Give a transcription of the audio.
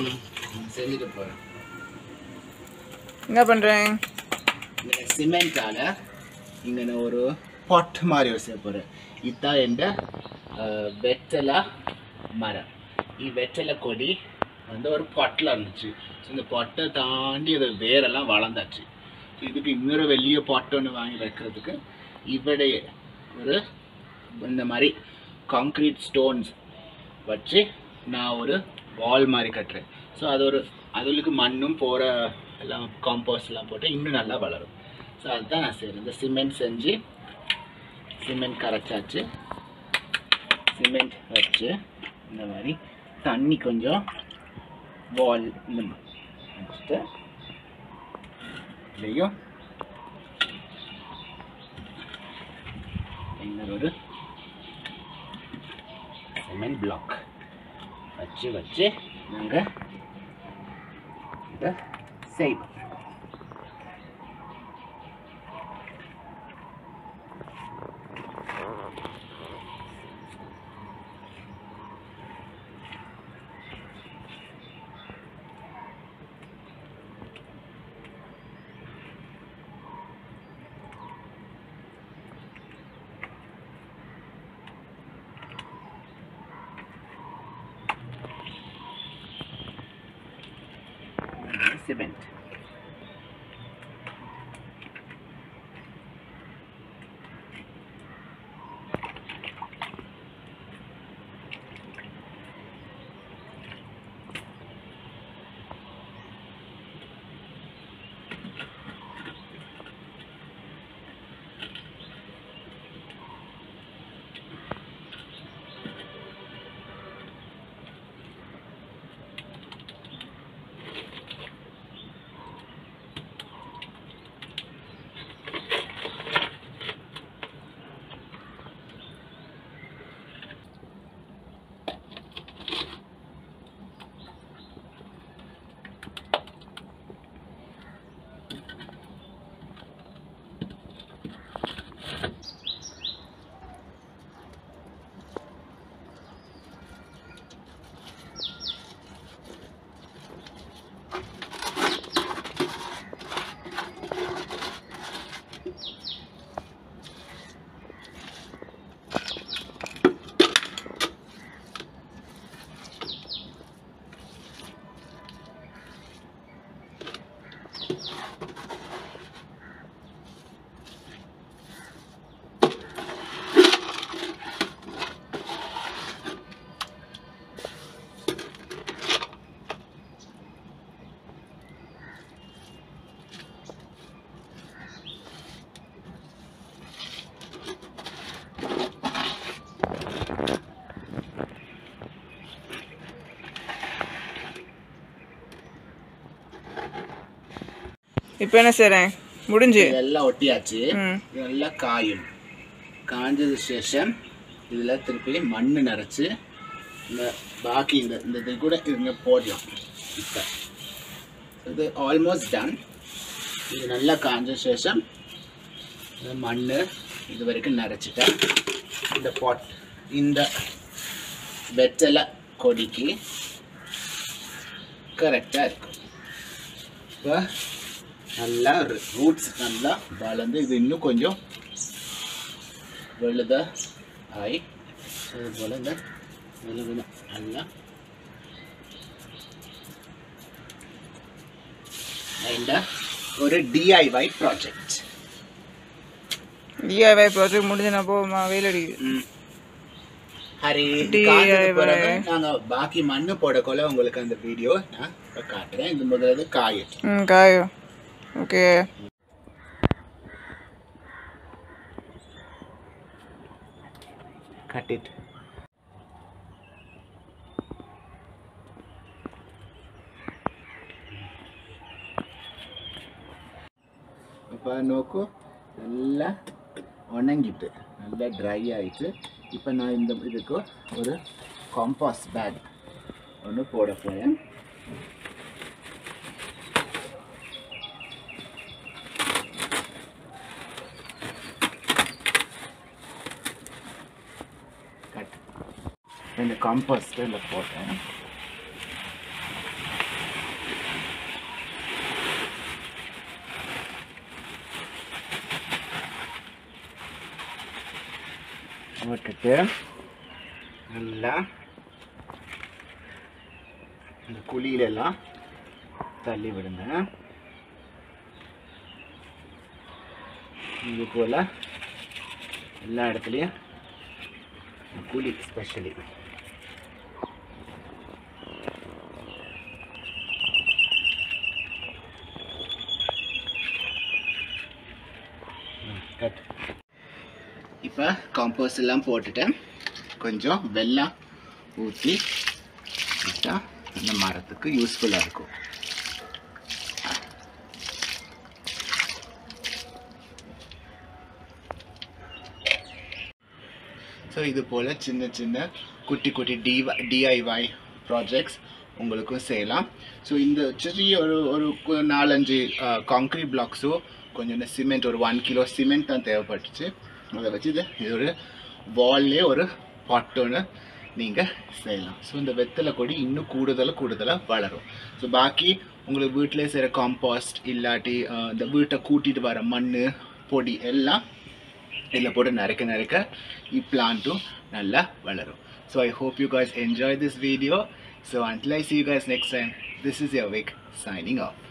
செஞ்சுட்டு போகிறேன் என்ன பண்ணுறேன் இங்கே சிமெண்டால இங்கே நான் ஒரு பாட் மாதிரி ஒரு செய்ய போகிறேன் இதுதான் எந்த வெத்தலை மரம் ಈ வெத்தலை கொடி வந்து ஒரு பாட்டில் இருந்துச்சு ஸோ இந்த பாட்டை தாண்டி அது வேரெல்லாம் வளர்ந்தாச்சு இதுக்கு இன்னொரு வெளிய பாட்டு ஒன்று வாங்கி வைக்கிறதுக்கு இவடைய ஒரு இந்த மாதிரி காங்க்ரீட் ஸ்டோன்ஸ் வச்சு நான் ஒரு வால் மாதிரி கட்டுறேன் ஸோ அது ஒரு அதுகளுக்கு மண்ணும் போகிற எல்லாம் காம்போஸ்ட்லாம் போட்டு இன்னும் நல்லா வளரும் ஸோ அதுதான் நான் செய்கிறேன் இந்த சிமெண்ட் செஞ்சு சிமெண்ட் கரைச்சாச்சு சிமெண்ட் வச்சு இந்த மாதிரி தண்ணி கொஞ்சம் வால் இந்த மாதிரி வச்சுட்டு இதுலேயும் இன்னொரு சிமெண்ட் பிளாக் வச்சு வச்சு நாங்கள் இதை செய்வோம் cement. இப்போ என்ன செய்கிறேன் முடிஞ்சு இதெல்லாம் ஒட்டியாச்சு ம் இதெல்லாம் காயும் காஞ்சது சேஷம் இதில் திருப்பி மண் நிறச்சி இந்த பாக்கி இந்த இந்த இது கூட இவங்க போடலாம் இப்போ இது ஆல்மோஸ்ட் டன் இது நல்லா காஞ்ச சேஷம் இந்த மண் இது வரைக்கும் நிறச்சிட்டேன் இந்த பாட் இந்த வெத்தலை கொடிக்கு கரெக்டாக இருக்கும் இப்போ நல்லா ரூட்ஸ் நல்லா வளர்ந்து இது இன்னும் கொஞ்சம் வெளுத ஆகி அது போல் இந்த வெளுவின நல்லா இந்த ஒரு டிஐஒய் ப்ராஜெக்ட் டிஐவை ப்ராஜெக்ட் முடிஞ்சு நான் போமா வெயில் அடிக்குது ஹரி DIY. நாங்கள் பாக்கி மண்ணு போடக்கொள்ள உங்களுக்கு அந்த வீடியோ நான் இப்ப காட்டுறேன் இது முதல்ல காயும் ம் காயும் ஓகே cut it இப்போ நோக்கு நல்லா உணங்கிட்டு நல்லா ட்ரை ஆகிட்டு இப்போ நான் இந்த இதுக்கு ஒரு காம்பாஸ் பேக் ஒன்று போட போகிறேன் கட் இந்த காம்போஸ்ட் இதில் போட்டேன் போட்டுட்டு நல்லா இந்த குழியிலெல்லாம் தள்ளி விடுங்க இது போல் எல்லா இடத்துலையும் குழி ஸ்பெஷலி கட் இப்போ காம்போஸ்ட் எல்லாம் போட்டுட்டேன் கொஞ்சம் வெல்லம் ஊற்றி விட்டா அந்த மரத்துக்கு யூஸ்ஃபுல்லாக இருக்கும் ஸோ இது போல் சின்ன சின்ன குட்டி குட்டி டிவை டிஐஒய் ப்ராஜெக்ட்ஸ் உங்களுக்கும் செய்யலாம் ஸோ இந்த சிறிய ஒரு ஒரு கு- நாலஞ்சு காங்க்ரீட் பிளாக்ஸோ கொஞ்சம் சிமெண்ட் ஒரு ஒன் கிலோ சிமெண்ட் தான் தேவைப்பட்டுச்சு அதை வச்சு இது இது ஒரு வால்லே ஒரு பாட் ஒன்று நீங்கள் செய்யலாம் ஸோ இந்த வெத்தலை கொடி இன்னும் கூடுதலாக கூடுதலாக வளரும் ஸோ பாக்கி உங்களுக்கு வீட்டிலே செய்கிற காம்பாஸ்ட் இல்லாட்டி அஹ், இந்த வீட்டை கூட்டிகிட்டு வர மண் பொடி எல்லாம் இதில் போட்டு நறுக்க நறுக்க இப்பிளான்ட்டும் நல்லா வளரும் so I hope you guys enjoy this video ஸோ until I see you guys next time this is your Vic signing off